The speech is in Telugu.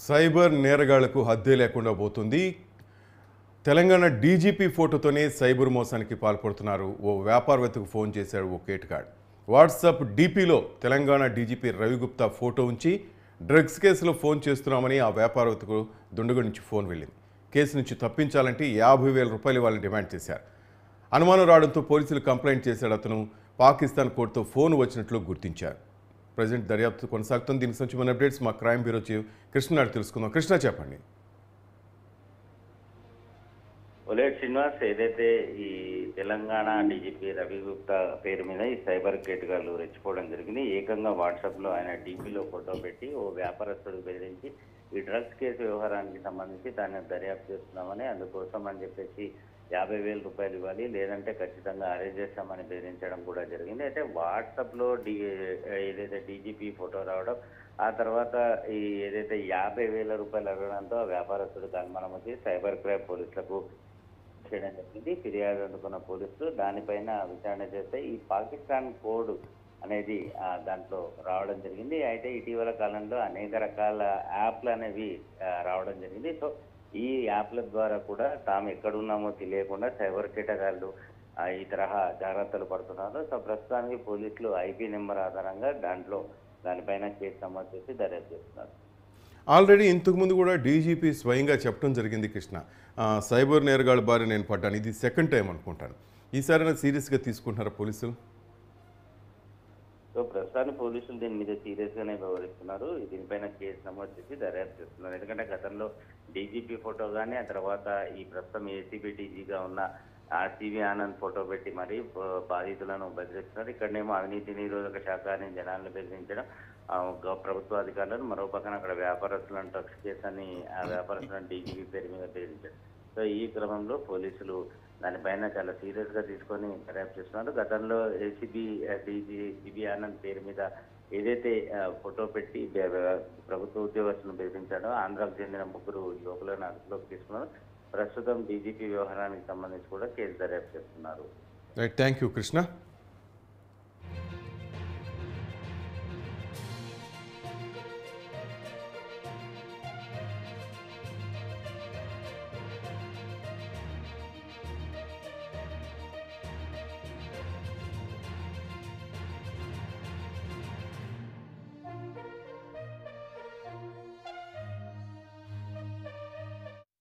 సైబర్ నేరగాళ్లకు హద్దే లేకుండా పోతుంది తెలంగాణ డీజీపీ ఫోటోతోనే సైబర్ మోసానికి పాల్పడుతున్నారు ఓ వ్యాపారవేత్తకు ఫోన్ చేశాడు ఓ కేటుగాడ్ వాట్సాప్ డీపీలో తెలంగాణ డీజీపీ రవిగుప్తా ఫోటో ఉంచి డ్రగ్స్ కేసులో ఫోన్ చేస్తున్నామని ఆ వ్యాపారవేత్తకు దుండగ నుంచి ఫోన్ వెళ్ళింది కేసు నుంచి తప్పించాలంటే యాభై వేల రూపాయలు వాళ్ళని డిమాండ్ చేశారు అనుమానం రావడంతో పోలీసులు కంప్లైంట్ చేశాడు అతను పాకిస్తాన్ కోర్టుతో ఫోన్ వచ్చినట్లు గుర్తించారు ప్రజెంట్ దర్యాప్తు కొనసాగుతుంది దీనికి సంబంధించి మన అప్డేట్స్ మా క్రైమ్ బ్యూరో చీఫ్ కృష్ణ నాడు తెలుసుకుందాం కృష్ణ చెప్పండి ఒలేట్ శ్రీనివాస్ ఏదైతే ఈ తెలంగాణ డీజీపీ రవి గుప్తా పేరు మీద ఈ సైబర్ కేటుగాళ్ళు రెచ్చిపోవడం జరిగింది ఏకంగా వాట్సాప్ లో ఆయన డీపీలో ఫోటో పెట్టి ఓ వ్యాపారస్తుడు బెదిరించి ఈ డ్రగ్స్ కేసు వ్యవహారానికి సంబంధించి దాన్ని దర్యాప్తు చేస్తున్నామని అందుకోసం అని చెప్పేసి యాభై వేల రూపాయలు ఇవ్వాలి లేదంటే ఖచ్చితంగా అరేంజ్ చేస్తామని బెదిరించడం కూడా జరిగింది అయితే వాట్సాప్ లో డి ఏదైతే డీజీపీ ఫోటో రావడం ఆ తర్వాత ఈ ఏదైతే యాభై వేల రూపాయలు అడగడంతో ఆ వ్యాపారస్తుడికి అనుమానం వచ్చి సైబర్ క్రైమ్ పోలీసులకు చేయడం జరిగింది ఫిర్యాదు అందుకున్న పోలీసులు దానిపైన విచారణ చేస్తే ఈ పాకిస్తాన్ కోడ్ అనేది ఆ, దాంట్లో రావడం జరిగింది అయితే ఇటీవల కాలంలో అనేక రకాల యాప్లు అనేవి ఆ, రావడం జరిగింది సో ఈ యాప్ల ద్వారా కూడా తాము ఎక్కడున్నామో తెలియకుండా సైబర్ కేటగాళ్ళు ఆ, ఈ తరహా జాగ్రత్తలు పడుతున్నారు సో ప్రస్తుతానికి పోలీసులు ఐపీ నెంబర్ ఆధారంగా దాంట్లో దానిపైన కేసు నమోదు చేసి దర్యాప్తు చేస్తున్నారు ఆల్రెడీ ఇంతకుముందు కూడా డీజీపీ స్వయంగా చెప్పడం జరిగింది కృష్ణ ఆ, సైబర్ నేరగాళ్ళ బారి నేను పడ్డాను ఇది సెకండ్ టైం అనుకుంటాను ఈసారి సీరియస్గా తీసుకుంటున్నారా పోలీసులు సో ప్రస్తుతానికి పోలీసులు దీని మీద సీరియస్ గానే వ్యవహరిస్తున్నారు దీనిపైన కేసు నమోదు చేసి దర్యాప్తు చేస్తున్నారు ఎందుకంటే గతంలో డీజీపీ ఫోటో కానీ ఆ తర్వాత ఈ ప్రస్తుతం ఏసీబీ డీజీగా ఉన్న ఆర్సీబీ ఆనంద్ ఫోటో పెట్టి మరి ప- బాధితులను బెదిరిస్తున్నారు ఇక్కడనేమో అవినీతి నిరోధక శాఖ అని జనాలను బెదిరించడం ఆ, గ- ప్రభుత్వ అధికారులను మరో పక్కన అక్కడ వ్యాపారస్తులను డ్రగ్స్ కేసు అని ఆ వ్యాపారస్తులను డీజీపీ పేరు మీద బెదిరించారు సో ఈ క్రమంలో పోలీసులు దానిపైన చాలా సీరియస్ గా తీసుకొని దర్యాప్తు చేస్తున్నారు గతంలో ఏసీబీ డీజీ సిబి ఆనంద్ పేరు మీద ఏదైతే ఆ, ఫోటో పెట్టి బె- బె- ప్రభుత్వ ఉద్యోగస్తులను బెదిరించాడో ఆంధ్రాకు చెందిన ముగ్గురు యువకులను అదుపులోకి తీసుకున్నారు ప్రస్తుతం డీజీపీ వ్యవహారానికి సంబంధించి కూడా కేసు దర్యాప్తు చేస్తున్నారు రైట్ థ్యాంక్ యూ కృష్ణ